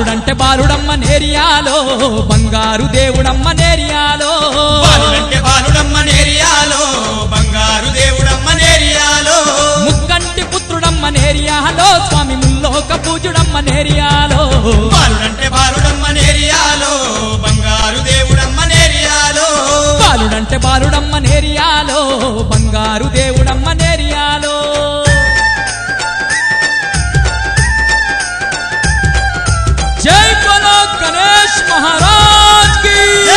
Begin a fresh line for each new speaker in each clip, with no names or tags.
బాలుడంటే బాలుడమ్మ నేరియాలో బంగారు దేవుడమ్మ నేరియాలో
బాలుడంటే బాలుడమ్మ నేరియాలో బంగారు దేవుడమ్మ నేరియాలో
ముక్కంటి పుత్రుడమ్మ నేరియాలో స్వామి ముల్లోక పూజుడమ్మ నేరియాలో
బాలుడంటే బాలుడమ్మ నేరియాలో బంగారు దేవుడమ్మ నేరియాలో
బాలుడంటే బాలుడమ్మ నేరియాలో బంగారు దేవుడమ్మ నేరియాలో జై బలో గణేష్ మహారాజ్ కి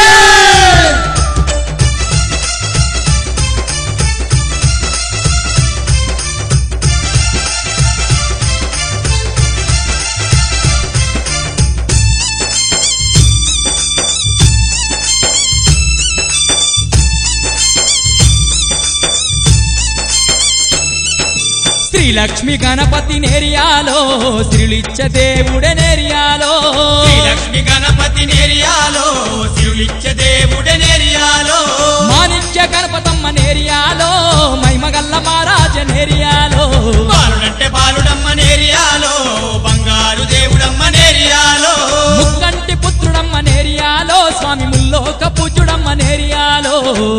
శ్రీలక్ష్మి గణపతి నేరియాలో శ్రీలిచ్చ దేవుడే నేరియాలో
శ్రీలక్ష్మి గణపతి నేరియాలో శివులిచ్చ దేవుడే నేరియాలో
మాణిక్య గణపతమ్మ నేరియాలో మైమగల్ల మహారాజ నేరియాలో
బాలుడంటే బాలుడమ్మ నేరియాలో బంగారు దేవుడమ్మ నేరియాలో
ముక్కంటి పుత్రుడమ్మ నేరియాలో స్వామి ముల్లోక పూజుడమ్మ నేరియాలో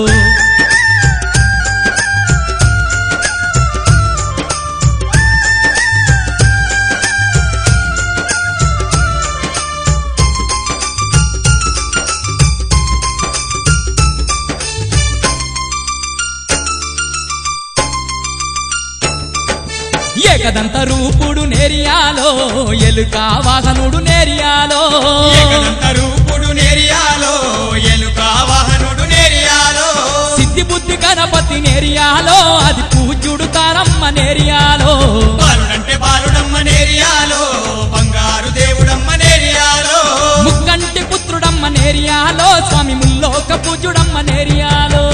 ఏకదంత రూపుడు నేరియాలో ఎలుక వాహనుడు నేరియాలో
ఏకదంత రూపుడు నేరియాలో ఎలుక వాహనుడు నేరియాలో
సిద్ధి బుద్ధి గణపతి నేరియాలో అది పూజుడు తారమ్మ నేరియాలో
బాలుడంటే బాలుడమ్మ నేరియాలో బంగారు దేవుడమ్మ నేరియాలో
ముక్కంటి పుత్రుడమ్మ నేరియాలో స్వామి ముల్లోక పూజుడమ్మ నేరియాలో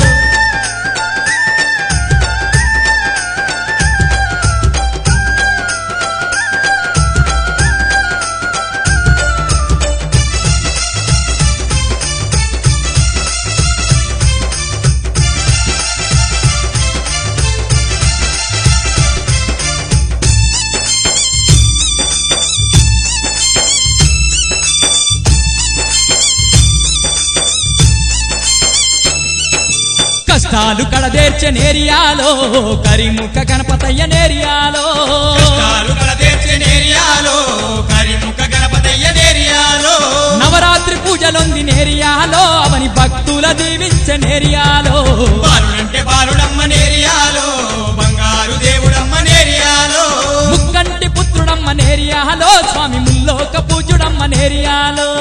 కష్టాలు కడదేర్చే నేరియాలో కరిముఖ గణపతయ్య నేరియాలో
కష్టాలు కలదేర్చే నేరియాలో కరిముఖ గణపతయ్య నేరియాలో
నవరాత్రి పూజలొంది నేరియాలో అవని భక్తుల దీవించే నేరియాలో
బాలుడంటే బాలుడమ్మ నేరియాలో బంగారు దేవుడమ్మ నేరియాలో
ముక్కంటి పుత్రుడమ్మ నేరియాలో స్వామి ముల్లోక పూజుడమ్మ నేరియాలో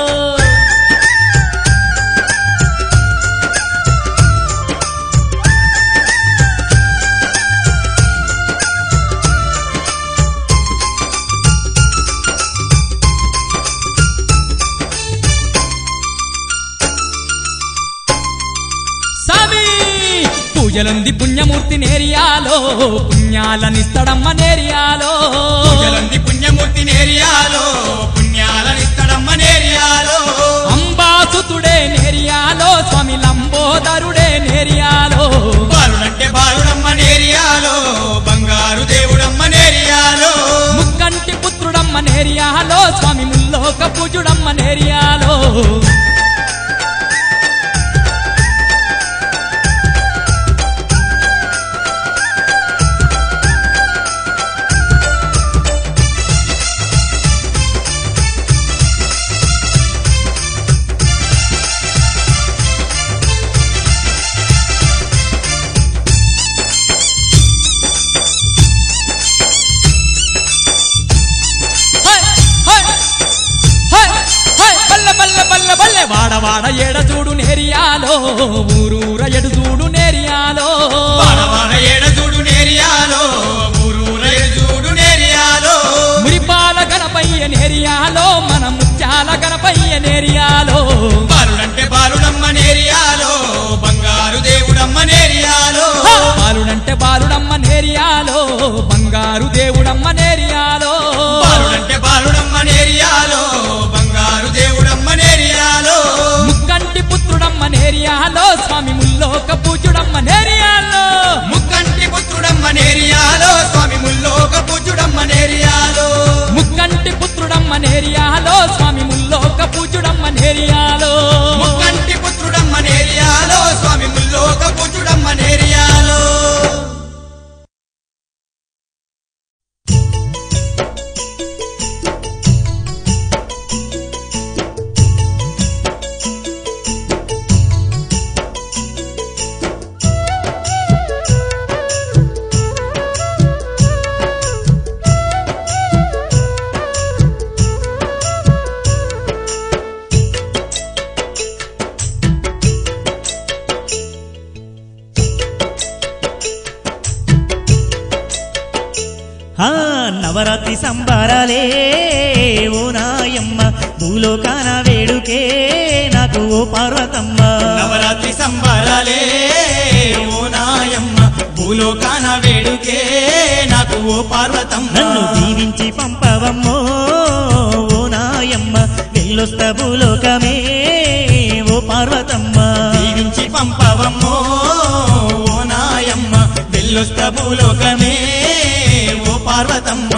స్వామి పూజలుంది పుణ్యమూర్తి నేరియాలో పుణ్యాలనిస్తడమ్మ నేరియాలో
పూజలంది పుణ్యమూర్తి నేరియాలో పుణ్యాలనిస్తడమ్మ నేరియాలో
అంబాసుతుడే నేరియాలో స్వామి లంబోదరుడే నేరియాలో
బాలుడంటే బాలుడమ్మ నేరియాలో బంగారు దేవుడమ్మ నేరియాలో
ముక్కంటి పుత్రుడమ్మ నేరియాలో స్వామి ముల్లోక పూజుడమ్మ నేరియాలో హై, హై, హై, హై, బల్లె బల్లె బల్లె బల్లె వాడ వాడ ఎడ చూడు నేరియాలో ఊరూర ఎడు చూడు నేరియాలో
వాడవాడ ఏడజూడు నేరియాలో ఊరూర ఏడజూడు నేరియాలో
మురిపాల గణపయ్య నేరియాలో మన ముత్యాల గణపయ్య నేరియాలో
బాలుడంటే బాలుడమ్మ నేరియాలో బంగారు దేవుడమ్మ నేరియాలో
బాలుడంటే బాలుడమ్మ నేరియాలో బంగారు దేవుడమ్మ నేరియాలో
బాలుడంటే బాలుడమ్మ నేరియాలో బంగారు దేవుడమ్మ నేరియాలో
ముక్కంటి పుత్రుడమ్మ నేరియాలో స్వామి ముల్లోక పూజుడమ్మ నేరియాలో
ముక్కంటి పుత్రుడమ్మ నేరియాలో స్వామి ముల్లోక పూజుడమ్మ నేరియాలో
ముక్కంటి పుత్రుడమ్మ నేరియాలో
నవరాత్రి సంబరాలే ఓ నాయమ్మ భూలోకాన వేడుకే నాకు ఓ పార్వతమ్మ
నవరాత్రి సంబరాలే ఓ నాయమ్మ భూలోకాన వేడుకే నాకు ఓ పార్వతమ్మ
నన్ను దీవించి పంపవమ్మో ఓ నాయమ్మ వెళ్ళొస్త భూలోకమే ఓ పార్వతమ్మ
దీవించి పంపవమ్మో ఓ నాయమ్మ వెళ్ళొస్త భూలోకమే ఓ పార్వతమ్మ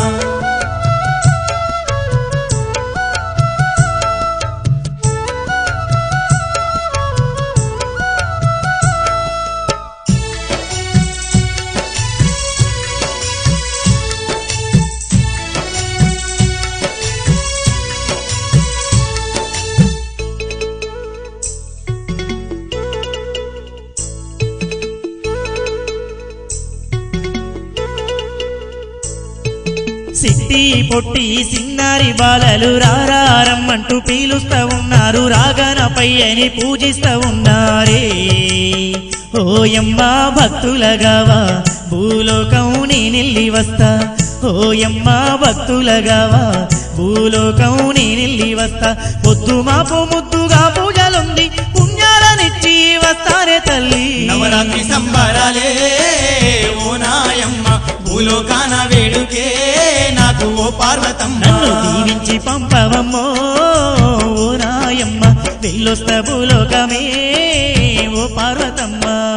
సిట్టి పొట్టి సిన్నారి బాలలు రారమ్మంటూ పీలుస్తా ఉన్నారు రాగనపై అని పూజిస్తా ఉన్నారే ఓయమ్మ భక్తులగావా భూలోకం నేనెళ్ళి వస్తా ఓయమ్మ భక్తులగావా భూలోకం నేనెళ్ళి వస్తా పొద్దు మాపు ముద్దుగా పూజలుంది పుణ్యాలనిచ్చి వస్తానే తల్లి
నవరాత్రి సంబరాలే ఓ నాయమ్మ భూలోకాన వేడుకే నాకు ఓ పార్వతమ్మ
నన్ను దీవించి పంపవమ్మో ఓ నాయమ్మ వెళ్ళొస్త భూలోకమే ఓ పార్వతమ్మ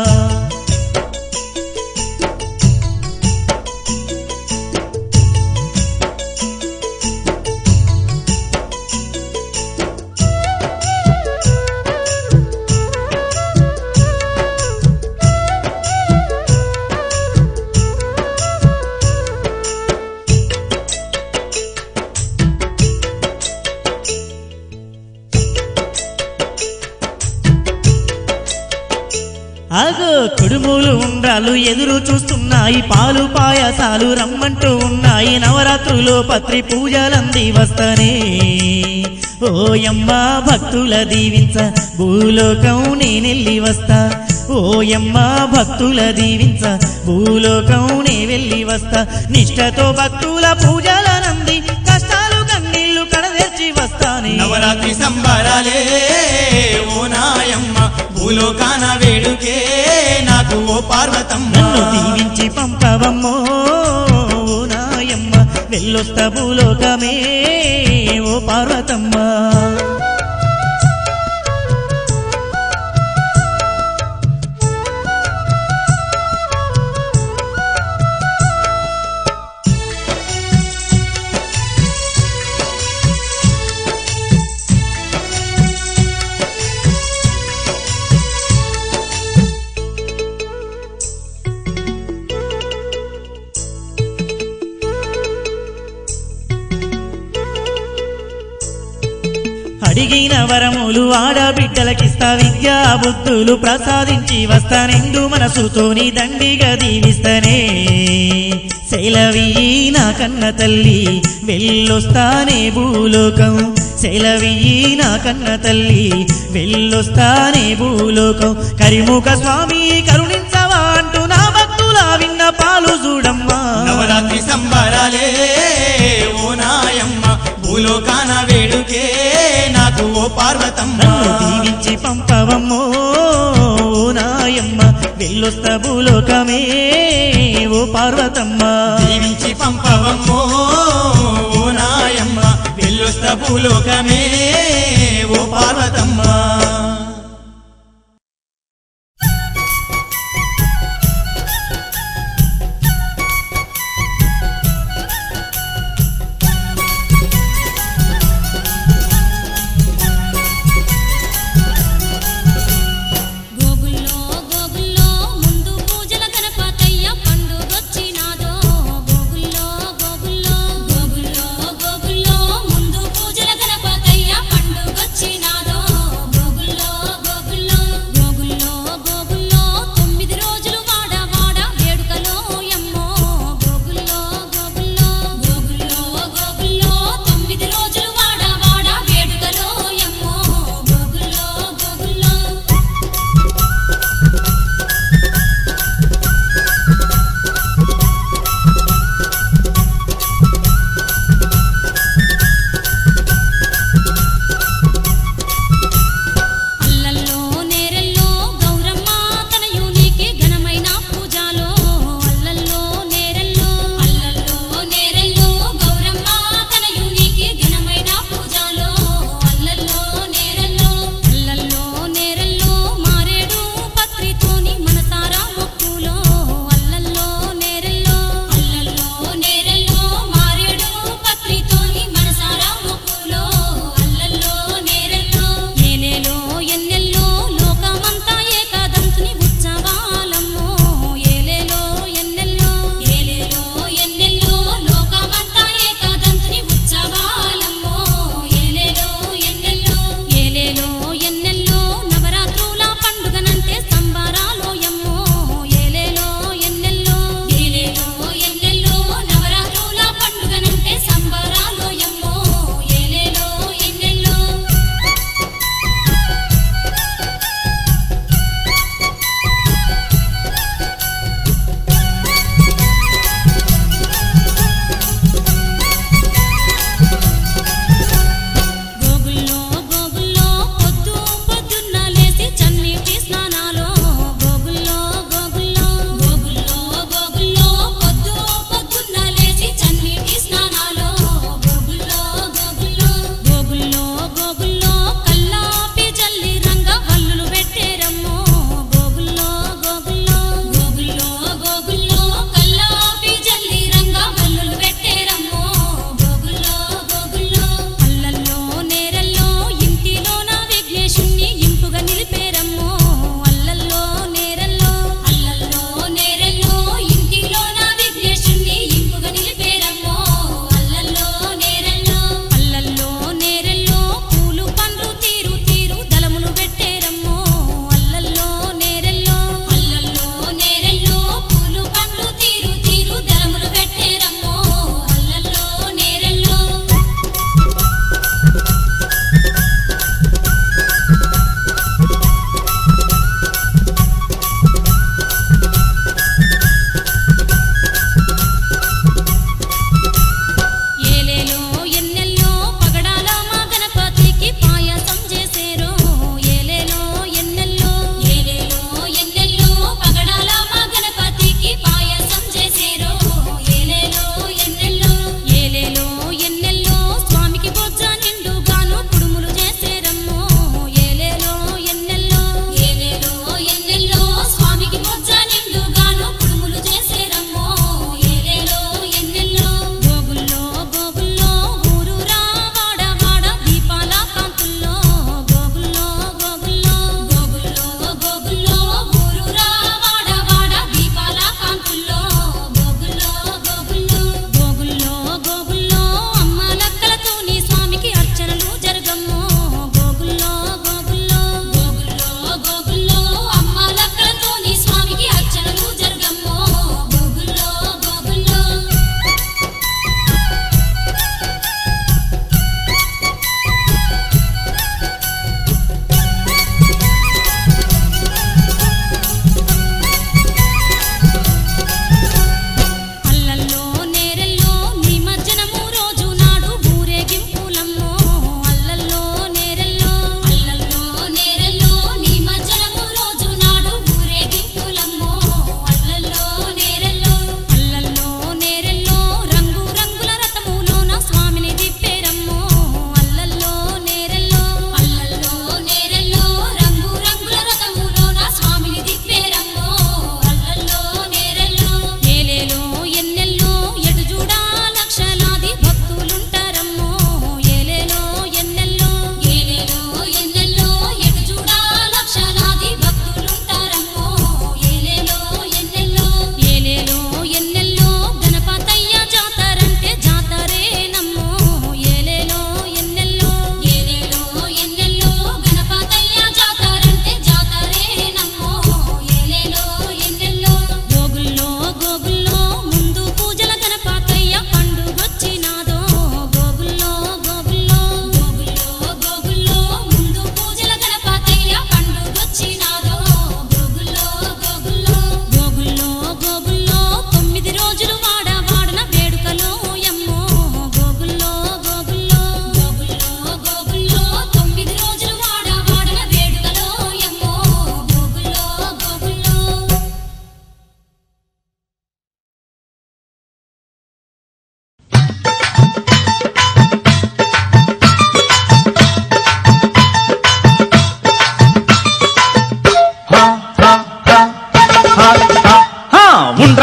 అగో కుడుములు ఉండ్రాలు ఎదురు చూస్తున్నాయి పాలు పాయసాలు రమ్మంటూ ఉన్నాయి నవరాత్రులు పత్రి పూజలంది వస్తనే ఓయమ్మ భక్తుల దీవించ భూలోకం నేనెళ్ళి వస్తా ఓయమ్మ భక్తుల దీవించ భూలోకం నే వెళ్ళి వస్తా నిష్టతో భక్తుల పూజలనంది కష్టాలు కన్నీళ్లు కడదెర్చి వస్తానే
నవరాత్రి సంబరాలే ఓ నాయమ్మ భూలోకాన వేడుకే నాకు ఓ పార్వతమ్మ
నన్ను దీవించి పంపవమ్మో ఓ నాయమ్మ వెళ్ళొస్త భూలోకమే ఓ పార్వతమ్మ అడిగిన వరములు ఆడబిడ్డలకిస్తా విద్యా బుద్ధులు ప్రసాదించి వస్తానెందు మనసుతోని దండిగా దీవిస్తనే సెలవి నా కన్న తల్లి వెళ్ళొస్తానే భూలోకం సెలవి నా కన్న తల్లి వెళ్ళొస్తానే భూలోకం కరిముఖ స్వామి కరుణించవా అంటూ నా భక్తుల విన్న పాలు చూడమ్మా
నవరాత్రి సంబరాలే ఓ నాయమ్మ భూలోకాన వేడుకే నాకు ఓ పార్వతమ్మ
నన్ను దీవించి పంపవమ్మో ఓ నాయమ్మ వెళ్ళొస్త భూలోకమే ఓ పార్వతమ్మ
దీవించి పంపవమ్మో ఓ నాయమ్మ వెళ్ళొస్త భూలోకమే ఓ పార్వతమ్మ
గోగుల్లో గోగుల్లో ముందు పూజల గణపతయ్య పండుగొచ్చినాదో గోగుల్లో గోగుల్లో గోగుల్లో గోగుల్లో ముందు పూజల గణపతయ్య పండుగొచ్చినాదో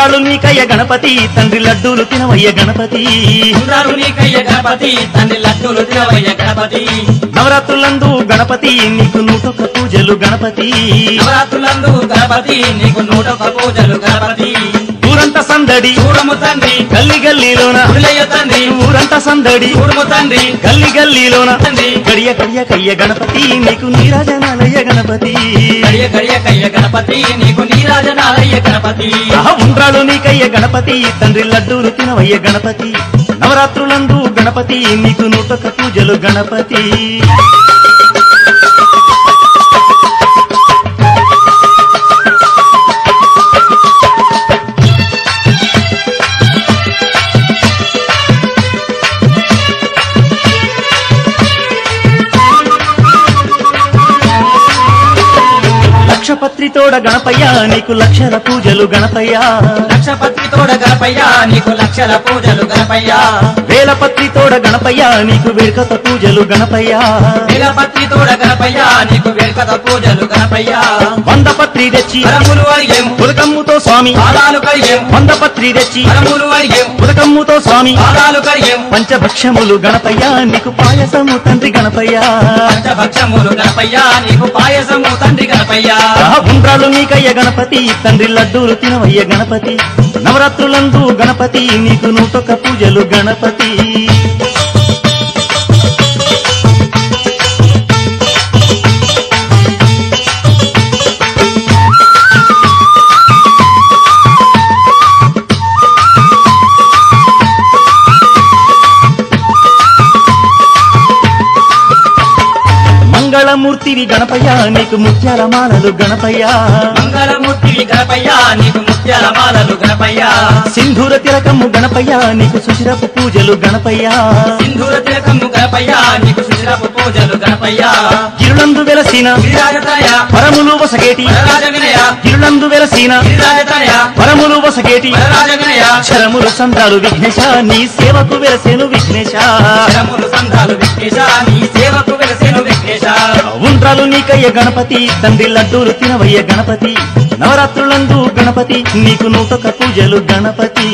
ఉండ్రాళ్ళు నీకయ్య గణపతి తండ్రి లడ్డూలు తినవయ్య గణపతి
ఉండ్రాలు నీకయ్య గణపతి తండ్రి లడ్డూలు తినవయ్య గణపతి
నవరాత్రులందు గణపతి నీకు నూటొక్క పూజలు గణపతి
నవరాత్రులందు గణపతి నీకు నూటొక్క పూజలు గణపతి
ఊరంతా సందడి
చూడము తండ్రి
గల్లి గల్లీలోన
గుడిలయ్య తండ్రి
ఊరంతా సందడి
చూడము తండ్రి
గల్లి గల్లీలోన
తండ్రి
గడియ గడియ కయ్య గణపతి నీకు నీరాజనాలయ్య గణపతి
గడియ గడియ కయ్య గణపతి నీకు నీరాజనాలయ్య గణపతి
ఆహా, ఉండ్రాలు నీకయ్య గణపతి తండ్రి లడ్డూలు తినవయ్య గణపతి నవరాత్రులందు గణపతి నీకు నూటొక్క పూజలు గణపతి లక్షపత్రితోడ గణపయ్య నీకు లక్షల పూజలు గణపయ్య
లక్షపత్రి తోడ గణపయ్య నీకు లక్షల పూజలు గణపయ్య
వేలపత్రితోడ గణపయ్య నీకు వేడుకత పూజలు గణపయ్య
నీలపత్రి తోడ గణపయ్య నీకు వెనుకత పూజలు గణపయ్య
వంద పత్రి తెచ్చి
వరములు అడిగేము
పులకమ్ముతో స్వామి
పాదాలు కడిగేము
వంద పత్రి తెచ్చి
వరములు అడిగేము
పులకమ్ముతో స్వామి
పాదాలు కడిగేము
పంచభక్షములు గణపయ్య నీకు పాయసము తండ్రి గణపయ్య
పంచభక్షములు గణపయ్య నీకు పాయసము తండ్రి గణపయ్య
ఆహా, ఉండ్రాలు నీకయ్య గణపతి తండ్రి లడ్డూలు తినవయ్య గణపతి నవరాత్రులందు గణపతి నీకు నూటొక్క పూజలు గణపతి మంగళమూర్తివి గణపయ్య నీకు ముత్యాల మాలలు గణపయ్య
మంగళమూర్తి గణపయ్య నీకు ముత్యాల మాలలు గణపయ్య
సింధూర తిలకమ్ము గణపయ్య నీకు సుశిరపు పూజలు గణపయ్య
సింధూర తిలకము గణపయ్య నీకు సుశిరపు పూజలు గణపయ్య
గిరులందు వెలసిన
గిరిరాజతనయ
పరములు వసగేటి
వరరాజ వినయ
గిరులందు వెలసిన
గిరిరాజతనయ
పరములు వసగేటి
వరరాజ వినయ
అక్షరములు సంతాలు విఘ్నేశ నీ సేవకు వెలసేను విఘ్నేశ
శరములు సంధాలు విఘ్నేశ నీ సేవకు వెలసేను విఘ్నేశ
ఉండ్రాలు నీకయ్య గణపతి తండ్రి లడ్డూలు తినవయ్య గణపతి నవరాత్రులందు గణపతి నీకు నూటొక్క పూజలు గణపతి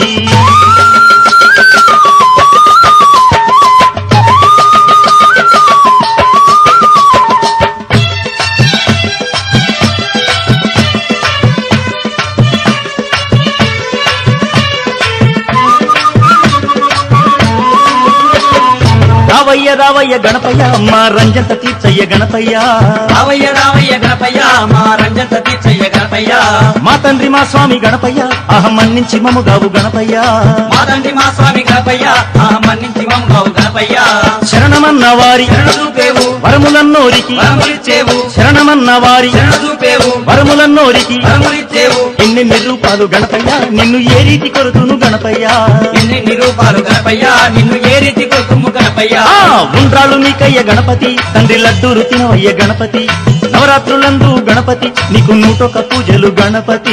రావయ్య రావయ్య గణపయ్య మా రంజంత తీర్చయ్య గణపయ్య
రావయ్య రావయ్య గణపయ్య మా రంజత తీర్చయ్య గణపయ్య
మా తండ్రి మా స్వామి గణపయ్య అహం మన్నించి మముగావు గణపయ్య
మా తండ్రి మా స్వామి గణపయ్య ఆ మన్నించి మమ్మావు గణపయ్య
శరణమన్న వారి
శరణ చూపేవు
వరములన్నోరికి
వరములిచ్చేవు
శరణమన్న వారి
శరణ చూపేవు
వరములన్నోరికి
వరములిచ్చేవు
ఎన్నెన్ని రూపాలు గణపయ్య నిన్ను ఏ రీతి కొరుతును గణపయ్య
ఎన్ని నిరూపాలు గణపయ్య నిన్ను ఏ రీతి కొడుకుము గణపయ్య
ఆ ఉండ్రాలు నీకయ్య గణపతి తండ్రి లడ్డూరు తినవయ్య గణపతి నవరాత్రులందు గణపతి నీకు నూటొక్క పూజలు గణపతి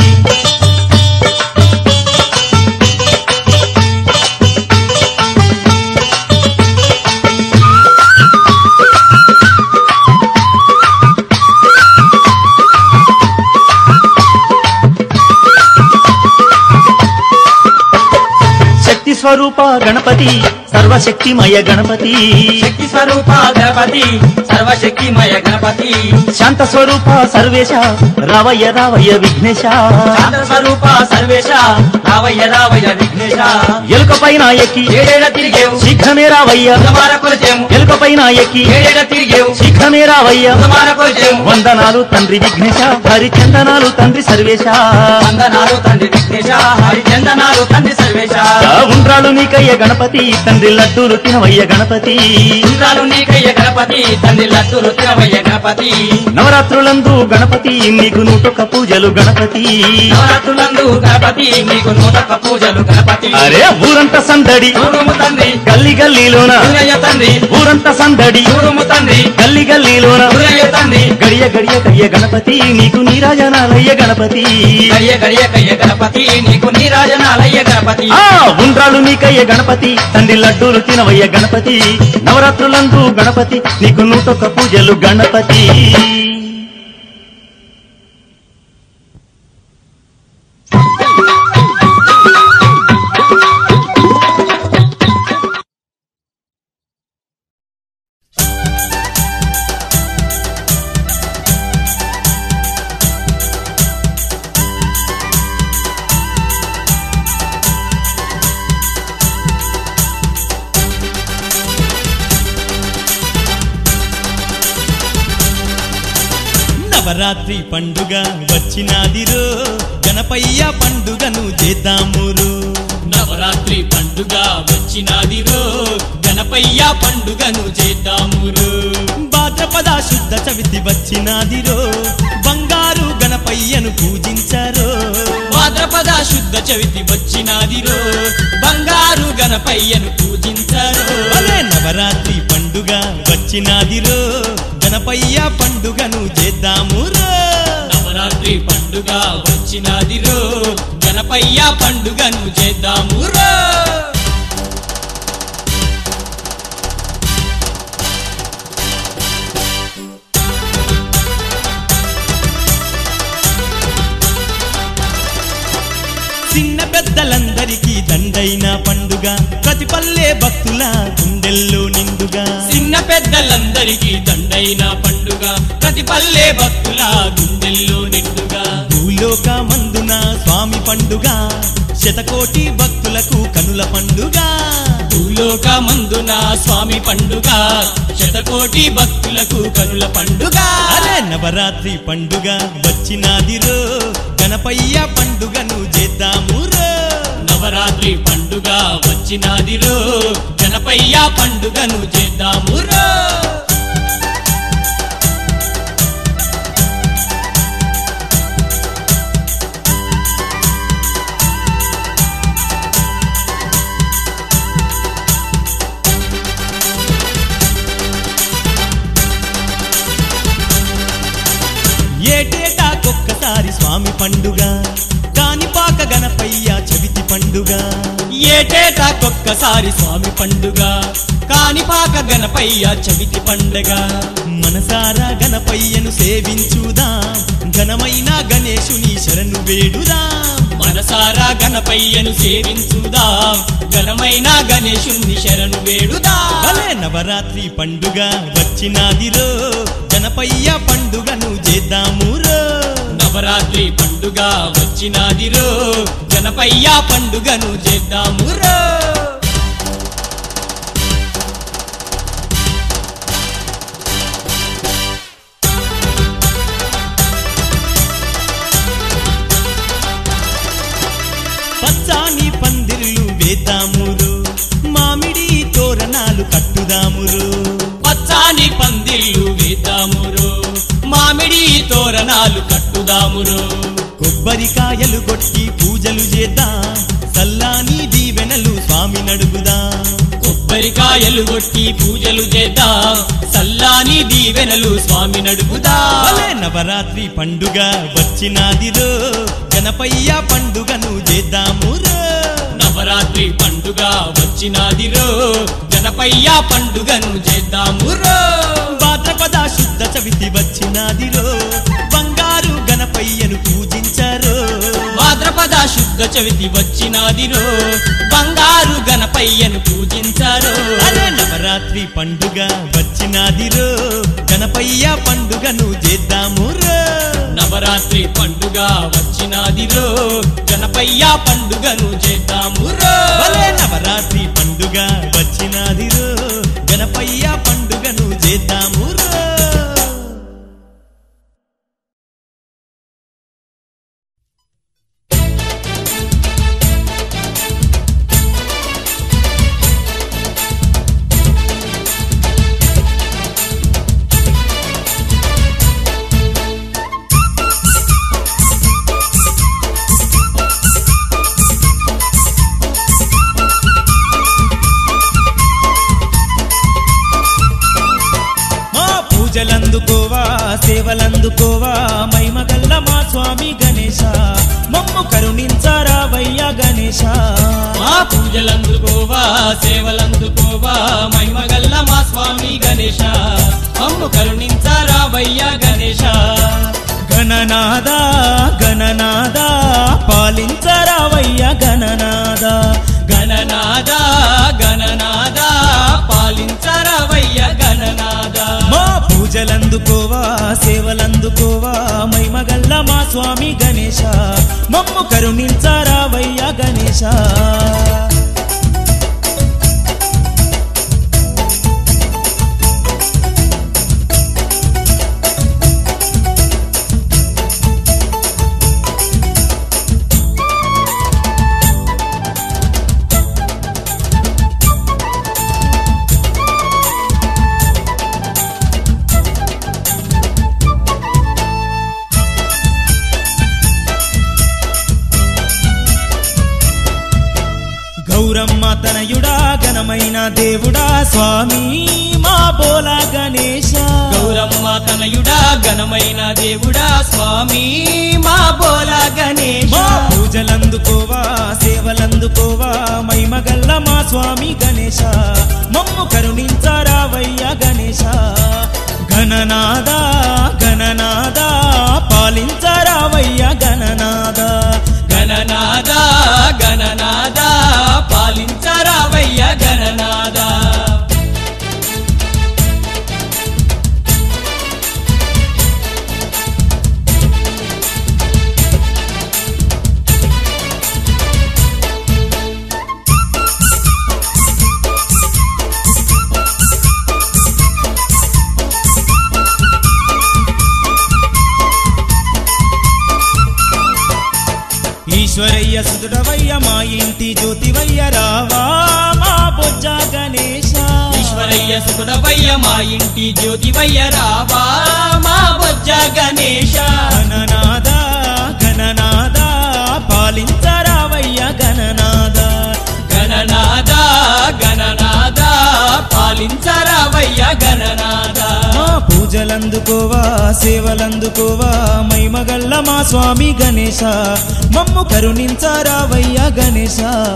శక్తి స్వరూప గణపతి సర్వశక్తిమయ గణపతి
శక్తి స్వరూప గణపతి సర్వశక్తిమయ గణపతి
శాంత స్వరూప సర్వేశ రావయ్య రావయ్య విఘ్నేశ
శాంత స్వరూప సర్వేశ రావయ్య రావయ్య విఘ్నేశ
ఎలుక పైన ఎక్కి
ఏడేడ తిరిగేవు
శీఘ్రమే రావయ్య
ఉదమాన కొలిచేము
ఎలుక పైన ఎక్కి
ఏడేడ తిరిగేవు
శీఘ్రమే రావయ్య
ఉదమాన కొలిచేము
వందనాలు తండ్రి విఘ్నేశ హరిచందనాలు తండ్రి సర్వేశ
వందనాలు తండ్రి విఘ్నేశ హరిచందనాలు తండ్రి సర్వేశ
ఆ ఉండ్రాలు నీకయ్య గణపతి తండ్రి లడ్డూలు తినవయ్య గణపతి
ఇంద్రాలు నీకయ్య గణపతి తండ్రి లడ్డూలు తినవయ్య గణపతి
నవరాత్రులందు గణపతి నీకు నూటొక్క పూజలు గణపతి
నవరాత్రులందు గణపతి నీకు నూతక పూజలు గణపతి
అరే ఊరంతా సందడి
చూడుము తండ్రి
గల్లి గల్లీలోన
దుర్గయ్య తండ్రి
ఊరంతా సందడి
చూడుము తండ్రి
గల్లి గల్లీలోన
దుర్గయ్య తండ్రి
గడియ గడియ కయ్య గణపతి నీకు నీరాజనాలయ్య గణపతి
గడియ గడియ కయ్య గణపతి నీకు నీరాజనాలయ్య గణపతి
ఆ ఉండ్రాలు నీకయ్య గణపతి తండ్రి లడ్డూలు తినవయ్య గణపతి నవరాత్రులందు గణపతి నీకు నూటొక్క పూజలు గణపతి
నవరాత్రి పండుగ వచ్చినాదిరో గణపయ్య పండుగను చేద్దామురు
నవరాత్రి పండుగ వచ్చినాదిరో గణపయ్య పండుగను చేద్దామురు
భాద్రపద శుద్ధ చవితి వచ్చినాదిరో బంగారు గణపయ్యను పూజించరో
భాద్రపద శుద్ధ చవితి వచ్చినాదిరో బంగారు గణపయ్యను పూజించరు
భలే నవరాత్రి పండుగ వచ్చినాదిరో గణపయ్య పండుగను చేద్దామురో
నవరాత్రి పండుగ వచ్చినాదిరో గణపయ్య పండుగను చేద్దామురో
చిన్న పెద్దలందరికీ దండైన పండుగ ప్రతి పల్లె భక్తుల గుండెల్లో నిండుగా
చిన్న పెద్దలందరికీ దండైన పండుగ ప్రతి పల్లె భక్తుల గుండెల్లో నిండుగా
భూలోక మందున స్వామి పండుగ శతకోటి భక్తులకు కనుల పండుగ
భూలోక మందున స్వామి పండుగ శతకోటి భక్తులకు కనుల పండుగ
అరే నవరాత్రి పండుగ వచ్చినాదిరో గణపయ్య పండుగను చేద్దామురో
నవరాత్రి పండుగ వచ్చినాదిరో గణపయ్య పండుగను చేద్దామురో
ఏటేటాకొక్కసారి స్వామి పండుగ కానిపాక గణపయ్య చవితి పండుగ
ఏటేటాకొక్కసారి స్వామి పండుగ కానిపాక గణపయ్య చవితి పండుగ
మనసారా గణపయ్యను సేవించుదా ఘనమైన గణేశుని శరణు వేడుదా
మనసారా గణపయ్యను సేవించుదా ఘనమైన గణేశుణ్ణి శరణు వేడుదా
భలే నవరాత్రి పండుగ వచ్చినాదిరో గణపయ్య పండుగను చేద్దామురో
నవరాత్రి పండుగ వచ్చినాదిరో గణపయ్య పండుగను చేద్దామురో
పచ్చాని పందిర్లు వేద్దామురు మామిడి తోరణాలు కట్టుదామురు
పచ్చాని పందిళ్ళు వేద్దామురో మామిడి తోరణాలు కట్టుదామురో
కొబ్బరికాయలు కొట్టి పూజలు చేద్దాం సల్లాని దీవెనలు స్వామి నడుగుదా
కొబ్బరికాయలు కొట్టి పూజలు చేద్దాం సల్లాని దీవెనలు స్వామి నడుపుదా
భలే నవరాత్రి పండుగ వచ్చినాదిరో గణపయ్య పండుగను చేద్దామురో
నవరాత్రి పండుగ వచ్చినాదిరో గణపయ్య పండుగను చేద్దామురో
భాద్రపద శుద్ధ చవితి వచ్చినాదిరో బంగారు గణపయ్యను పూజించరో
భాద్రపద శుద్ధ చవితి వచ్చినాదిరో బంగారు గణపయ్యను పూజించారు
అరే నవరాత్రి పండుగ వచ్చినాదిరో గణపయ్య పండుగను చేద్దామురో
నవరాత్రి పండుగ వచ్చినాదిరో గణపయ్య పండుగను చేద్దామురో
భలే నవరాత్రి పండుగ వచ్చినాదిరో గణపయ్య పండుగను చేద్దామురో మా పూజలందుకోవా సేవలందుకోవా మైమగల్ల మా స్వామి గణేశ మమ్ము కరుణించరావయ్య గణేశ
మా పూజలందుకోవా సేవలందుకోవా మహిమగల్ల మా స్వామి గణేశ మమ్ము కరుణించారావయ్య గణేశ
గణనాద గణనాద పాలించరావయ్య గణనాద
గణనాద గణనాద పాలించరావయ్య గణనాద
మా పూజలందుకోవా సేవలందుకోవా మైమగల్ల మా స్వామి గణేశ మమ్ము కరుణించరావయ్య గణేశ తనయుడా ఘనమైన దేవుడా స్వామి మా బోలా గణేశ
గౌరమ్మ తనయుడా ఘనమైన దేవుడా స్వామి మా బోల గణేశ
మా పూజలందుకోవా సేవలందుకోవా మైమగల్ల మా స్వామి గణేశ మమ్ము కరుణించరావయ్య గణేశ గణనాద గణనాద పాలించరావయ్య గణనాద
గణనాద గణనాద పాలించరావయ్య గణనాద
ఈశ్వరయ్య సుదుడవయ్య మా ఇంటి జ్యోతివయ్య రావా మా బొజ్జ గణేశ
ఈశ్వరయ్య సుకుడవయ్య మా ఇంటి జ్యోతివయ్య రావా మా బొజ్జ గణేశ
గణనాద గణనాద పాలించరావయ్య గణనాద
గణనాద గణనాద పాలించరావయ్య గణనాద
మా పూజలందుకోవా సేవలందుకోవా మైమగల్ల మా స్వామి గణేశ మమ్ము కరుణించరావయ్య గణేశ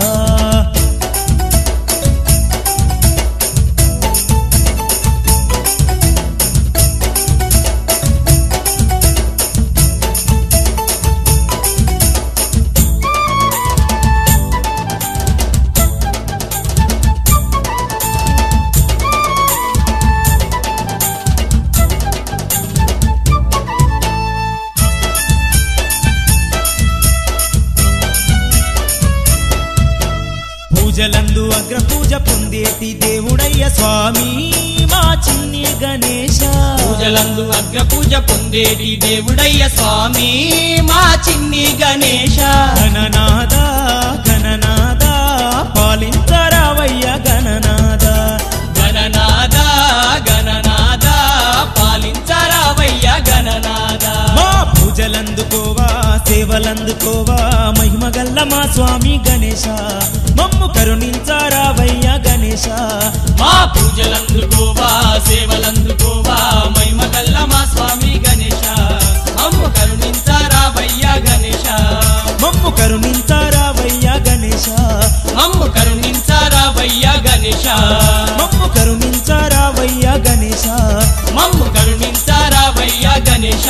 పూజలందు అగ్ర పూజ పొందేటి దేవుడయ్య స్వామి మా చిన్ని గణేశ
పూజలందు అగ్ర పూజ పొందేటి దేవుడయ్య స్వామి మా చిన్ని గణేశ
గణనాద గణనాద పాలించరావయ్య గణనాద
గణనాద గణనాద పాలించరావయ్య గణనాద
మా పూజలందుకోవా సేవలందుకోవా మహిమగల్ల మా స్వామి గణేశ మమ్ము కరుణించరావయ్య గణేశ
మా పూజలందుకోవా సేవలందుకోవా మైమగల్ల మా స్వామి గణేశ అమ్ము కరుణించరావయ్య గణేశ
మమ్ము కరుణించరావయ్య గణేశ
అమ్ము కరుణించరావయ్య గణేశ
మమ్ము కరుణించరావయ్య గణేశ
మమ్ము కరుణించరావయ్య గణేశ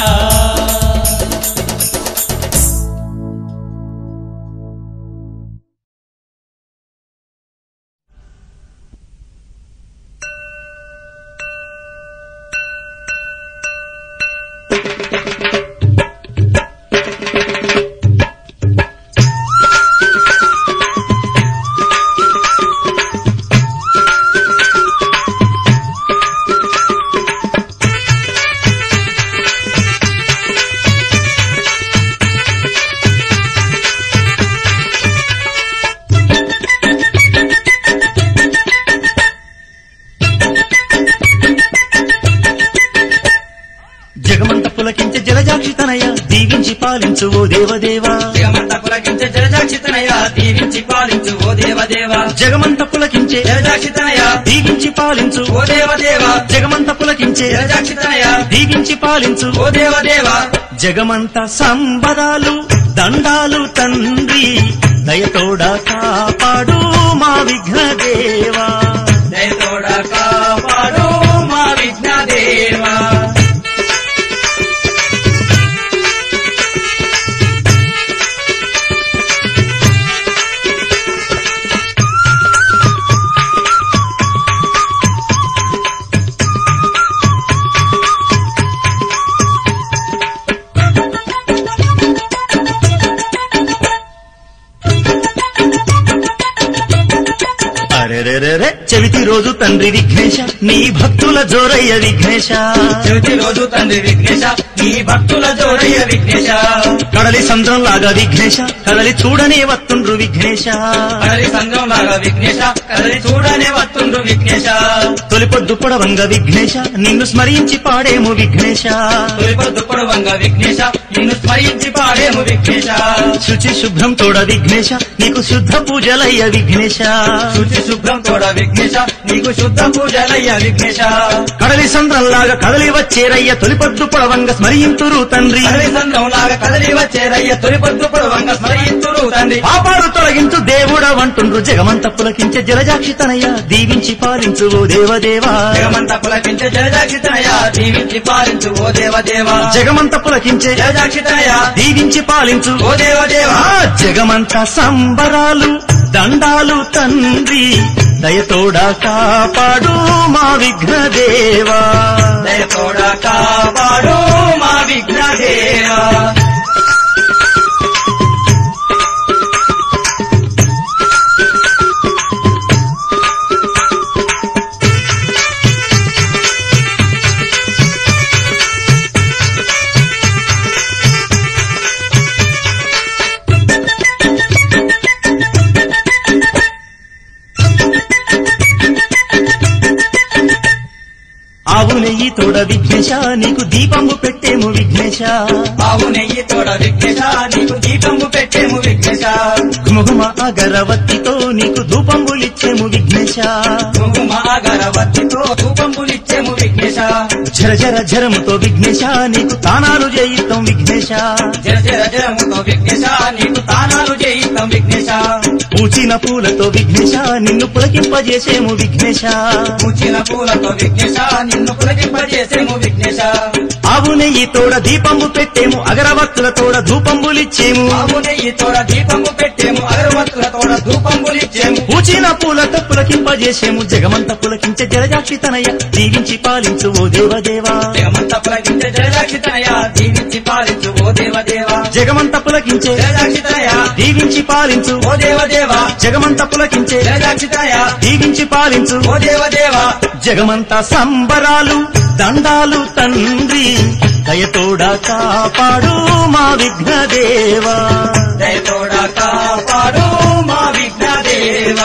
జగమంత పులకించే జలజాక్షి తనయ దీవించి పాలించు ఓ దేవదేవా
జగమంత పులకించే జలజాక్షితనయ దీవించి పాలించు ఓ దేవదేవ
జగమంత పులకించే
జలజాక్షితనయ
దీవించి పాలించు
ఓ దేవదేవ
జగమంత పులకించే
జలజాక్షితనయ
దీవించి పాలించు
ఓ దేవదేవ
జగమంత సంబరాలు దండాలు తండ్రి దయతోడ కాపాడు మా విఘ్నదేవా
దయతోడ కాపాడు మా విఘ్నదేవ
అరెరెరెరె చెవిటి రోజు తండ్రి విఘ్నేశ నీ భక్తుల జోరయ్య విఘ్నేశ
చెవిటి రోజు తండ్రి విఘ్నేశ నీ భక్తుల జోడయ్య విఘ్నేశ
కడలి సంద్రం లాగా విఘ్నేశ కదలి చూడనే వత్తుండ్రు విఘ్నేశ
కదలి సంఘం లాగా విఘ్నేశ కదలి చూడనే వస్తుండ్రు విఘ్నేశ
తొలి పొద్దు పొడవంగ విఘ్నేశ నిన్ను స్మరించి పాడేము విఘ్నేశ
తొలిపొద్దు పొడవంగా విఘ్నేశ నిన్ను స్మరించి పాడేము విఘ్నేశ
శుచి శుభ్రం తోడ విఘ్నేశ నీకు శుద్ధ పూజలయ్య విఘ్నేశ
శుచి శుభ్రం తోడ విఘ్నేశ నీకు శుద్ధ పూజలయ్య విఘ్నేశ
కడలి సంద్రంలాగా కదలి వచ్చేరయ్య తొలి పొద్దు పొడవంగ స్మరింతురు తండ్రి
కదలి సంఘం లాగా కదలి వచ్చేరయ్య తొలిపొద్దు పొడవంగా స్మరింతురు తండ్రి
పాపాలు తొలగించు దేవుడవంటుండ్రు జగమంత పులకించే జలజాక్షి తనయ్య దీవించి పాలించు ఓ దేవదేవా
జగమంత పులకించే జలజాక్షితనయ దీవించి పాలించు ఓ దేవదేవ
జగమంత పులకించే
జలజాక్షితనయ
దీవించి పాలించు
ఓ దేవదేవ
ఆ జగమంత సంబరాలు దండాలు తండ్రి దయతోడా కాపాడు మా విఘ్నదేవా
దయతోడ కాపాడు మా విఘ్నదేవ
ఆవు నెయ్యి తోడ విఘ్నేశ నీకు దీపము పెట్టేము విఘ్నేశ
ఆవు నెయ్యి తోడ విఘ్నేశ నీకు దీపము పెట్టేము విఘ్నేశ
ఘుమఘుమ అగరవత్తితో నీకు ధూపంబులిచ్చేము విఘ్నేశ
కుంకుమ అగరవత్తితో ధూపంబులిచ్చేము విఘ్నేశ
జర జర జరముతో విఘ్నేశ నీకు తానాలు చేయిస్తాం విఘ్నేశ
జర జర జరముతో విఘ్నేశ నీకు తానాలు చేయిస్తాం విఘ్నేశ
పూచిన పూలతో విఘ్నేశ నిన్ను పులకింపజేసేము విఘ్నేశ
పూచిన పూలతో విఘ్నేశ నిన్ను పులకింపజేసేము విఘ్నేశ
ఆవు నెయ్యి తోడ దీపంబు పెట్టేము అగరవత్తుల తోడ ధూపంబులిచ్చేము
ఆవు నెయ్యి తోడ దీపము పెట్టేము అగరవత్తుల తోడ ధూపంబులిచ్చేము
పూచిన పూలతో పులకింపజేసేము జగమంత పులకించే జలజాక్షి తనయ్య దీవించి పాలించు ఓ దేవదేవా
జగమంత పులకించే జలదాక్షితనయ దీవించి పాలించు ఓ దేవదేవ
జగమంత పులకించే
జలదాక్షితనయ
దీవించి పాలించు
ఓ దేవదేవ
జగమంత పులకించే
జలదాక్షితనయ
దీవించి పాలించు
ఓ దేవదేవ
జగమంత సంబరాలు దండాలు తండ్రి దయతోడా కాపాడు మా విఘ్నదేవా
దయతోడ కాపాడు మా విఘ్నదేవ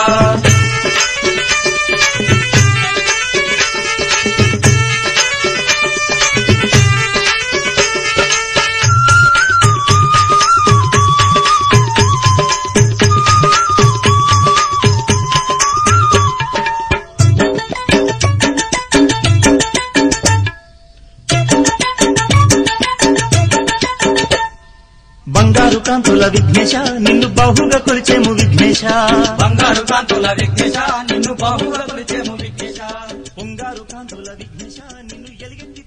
బంగారు కాంతుల విఘ్నేశ నిన్ను బహుగా కొలిచేము విఘ్నేశ
బంగారు కాంతుల విఘ్నేశ నిన్ను బాహుగా కొలిచేము విఘ్నేశ
పొంగారు కాంతుల విఘ్నేశ నిన్ను ఎలిగెత్తి